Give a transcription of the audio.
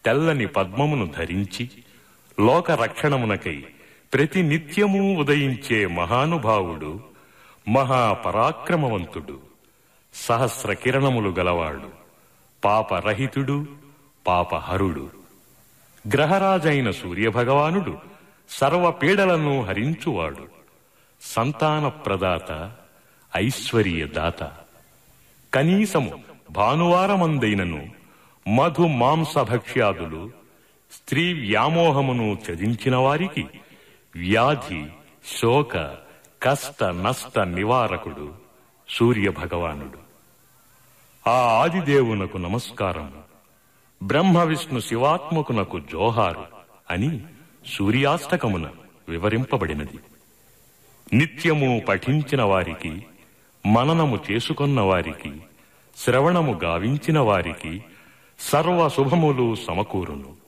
తెల్లని పద్మమును ధరించి లోక రక్షణమునకై ప్రతి నిత్యము ఉదయించే మహానుభావుడు మహాపరాక్రమవంతుడు సహస్ర కిరణములు గలవాడు పాపరహితుడు పాపహరుడు గ్రహరాజైన సూర్యభగవానుడు సర్వ పీడలను హరించువాడు సంతాన ప్రదాత ఐశ్వర్యదాత కనీసము భానువారమందైనను మధు మాంసభక్ష్యాదులు స్త్రీ వ్యామోహమును త్యజించిన వారికి వ్యాధి శోక కష్ట నష్ట నివారకుడు సూర్య భగవానుడు ఆ ఆదిదేవునకు నమస్కారం బ్రహ్మ విష్ణు శివాత్మకునకు జోహారు అని సూర్యాష్టకమున వివరింపబడినది నిత్యము పఠించిన వారికి మననము చేసుకొన్న వారికి శ్రవణము గావించిన వారికి సర్వ శుభములు సమకూరును